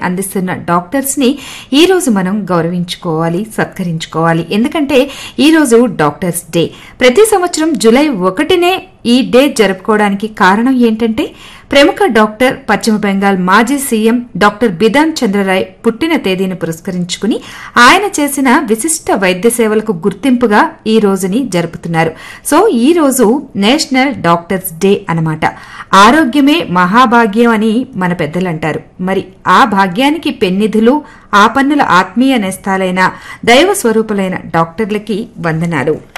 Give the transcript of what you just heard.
అందిస్తున్న డాక్టర్స్ ని ఈ రోజు మనం గౌరవించుకోవాలి సత్కరించుకోవాలి ఎందుకంటే ఈ రోజు డాక్టర్స్ డే ప్రతి సంవత్సరం జూలై ఒకటినే ఈ డే జరుపుకోవడానికి కారణం ఏంటంటే ప్రముఖ డాక్టర్ పశ్చిమ బెంగాల్ మాజీ సీఎం డాక్టర్ బిధాన్ చంద్రరాయ్ పుట్టిన తేదీని పురస్కరించుకుని ఆయన చేసిన విశిష్ట వైద్య సేవలకు గుర్తింపుగా ఈ రోజుని జరుపుతున్నారు సో ఈ రోజు నేషనల్ డాక్టర్స్ డే అన్నమాట ఆరోగ్యమే మహాభాగ్యం అని మన పెద్దలు అంటారు మరి ఆ భాగ్యానికి పెన్నిధులు ఆ పన్నుల ఆత్మీయ నేస్తాలైన దైవ స్వరూపులైన డాక్టర్లకి వందనాలు